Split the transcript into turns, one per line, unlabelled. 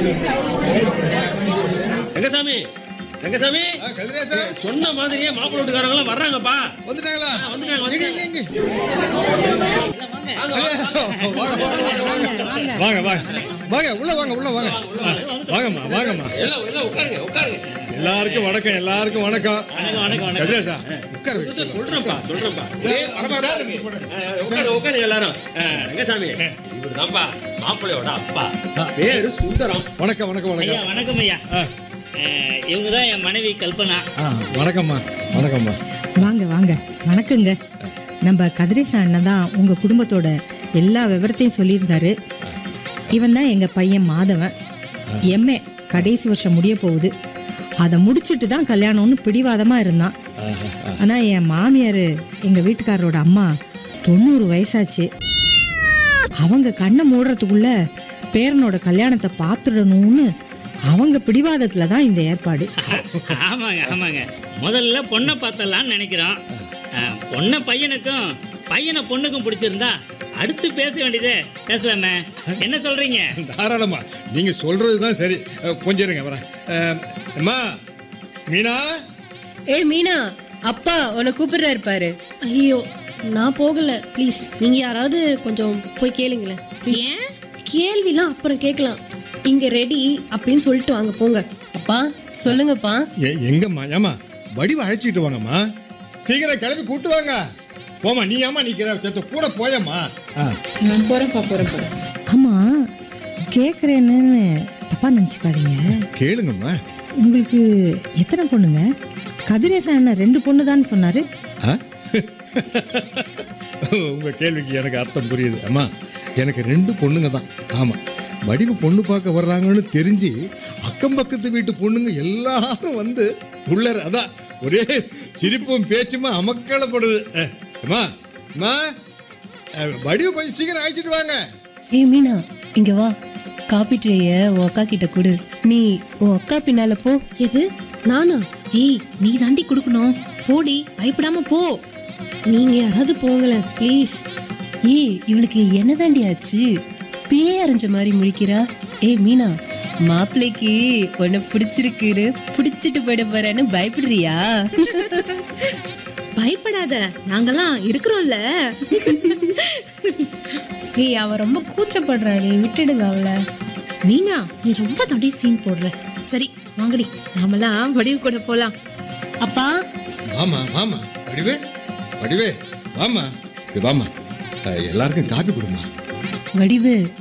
ரங்கசாமி ரங்கசாமி
ஆ, கதிரேசா
சொன்ன மாதிரியே மாப்பிள்ளை வீட்டுக்காரங்க எல்லாம் வர்றாங்கப்பா
வந்துட்டாங்களா
ஆ, வந்துட்டாங்க,
இங்க,
வந்துட்டாங்க.
இங்க, இங்க.
வாங்க, வாங்க.
வாங்க வாங்க வாங்க வாங்க வாங்க உள்ள வாங்க உள்ள வாங்க ஆ, வாங்கம்மா வாங்கம்மா
எல்லாம் எல்லாம் உட்காருங்க உட்காருங்க
எல்லாருக்கும் வணக்கம் எல்லாருக்கும் வணக்கம்
வணக்கம் வணக்கம் வணக்கம்
கதிரேசா உட்காரு
இது சொல்றேன்ப்பா சொல்றேன்ப்பா
ஏ,
ஏய்,
அந்த
பரபரப்பா
சேரு
இருக்கு.
போடு.
ஆ, உட்காரு உட்காருங்க எல்லாரும் ஆ, ரங்கசாமி இவர் தான்ப்பா மாப்பிள்ளையோட அப்பா பேரு சுந்தரம்
வணக்கம் வணக்கம்
ஐயா
வணக்கம்
வணக்கம் ஐயா
ஆ,
இவங்க தான் என் மனைவி கல்பனா
ஆ, வணக்கம்மா வணக்கம்மா
வாங்க வாங்க வணக்கங்க நம்ம கதிரேச அண்ணன் தான் உங்க குடும்பத்தோட எல்லா விவரத்தையும் சொல்லியிருந்தாரு இவன் தான் எங்க பையன் மாதவன் எம்ஏ கடைசி வருஷம் முடிய போகுது அதை முடிச்சுட்டு தான் கல்யாணம்னு பிடிவாதமா இருந்தான் ஆனா என் மாமியார் எங்க வீட்டுக்காரரோட அம்மா தொண்ணூறு வயசாச்சு அவங்க கண்ணை மூடுறதுக்குள்ள பேரனோட கல்யாணத்தை பார்த்துடணும்னு அவங்க பிடிவாதத்துல தான் இந்த ஏற்பாடு
ஆமாங்க ஆமாங்க முதல்ல பொண்ணை பார்த்தலாம்னு நினைக்கிறோம் ஆ, பொண்ணை பையனுக்கும் பையனை பொண்ணுக்கும் பிடிச்சிருந்தா அடுத்து பேச வேண்டியதே பேசலாமே என்ன சொல்றீங்க
தாராளமா நீங்க சொல்றது தான் சரி அஹ், கொஞ்சம் இருங்க வரேன் அஹ், அம்மா மீனா
ஏய் மீனா அப்பா உன்னை கூப்பிடுறாரு பாரு
ஐயோ நான் போகல ப்ளீஸ் நீங்க யாராவது கொஞ்சம் போய் கேளுங்களேன் ஏன் கேள்விலாம் அப்புறம் கேட்கலாம் இங்க ரெடி அப்படின்னு சொல்லிட்டு வாங்க போங்க
அப்பா சொல்லுங்கப்பா
எ- எங்கம்மா ஏமா வடிவ அழைச்சிட்டு வாங்கம்மா சீக்கிரம் கிளம்பி கூட்டு வாங்க போமா நீ ஏமா நிக்கிற சேர்த்து கூட போயம்மா ஆ
போறப்பா போறப்பா
ஆமா கேக்குறேன்னு தப்பா நினைச்சுக்காதீங்க
கேளுங்கம்மா
உங்களுக்கு எத்தனை பொண்ணுங்க கதிரேசன் அண்ணன் ரெண்டு பொண்ணு தான் சொன்னாரு
ஆ? உங்க கேள்விக்கு எனக்கு அர்த்தம் புரியுது அம்மா எனக்கு ரெண்டு பொண்ணுங்க தான் ஆமா வடிவு பொண்ணு பார்க்க வர்றாங்கன்னு தெரிஞ்சு அக்கம் பக்கத்து வீட்டு பொண்ணுங்க எல்லாரும் வந்து உள்ளார அதான் ஒரே சிரிப்பும் பேச்சுமா அமக்களப்படுது அஹ், அம்மா அம்மா அஹ், வடிவு கொஞ்சம் சீக்கிரம் அழைச்சிட்டு வாங்க
ஏய் மீனா இங்க வா காப்பி ட்ரேய உன் அக்கா கிட்ட கொடு நீ உன் அக்கா பின்னால போ
எது நானா
ஏய் நீ தாண்டி கொடுக்கணும் போடி பயப்படாம போ
நீங்க யாராவது போங்களேன் ப்ளீஸ்
ஏய் இவளுக்கு என்ன தாண்டி ஆச்சு பேய் அரைஞ்ச மாதிரி முழிக்கிறா ஏய் மீனா மாப்பிள்ளைக்கு உன்னை பிடிச்சிருக்குன்னு பிடிச்சிட்டு போயிட போறேன்னு பயப்படுறியா
பயப்படாத நாங்கெல்லாம் இருக்கிறோம்ல
ஏய் அவ ரொம்ப கூச்சப்படுறாடி விட்டுடுங்க அவளை
மீனா நீ ரொம்ப தாண்டி சீன் போடுற சரி வாங்கடி நாமெல்லாம் வடிவு கூட போலாம்
அப்பா
வாமா வாமா வடிவே வடிவே வாமா இது வாமா அஹ், எல்லாருக்கும் காப்பி கொடுமா
வடிவு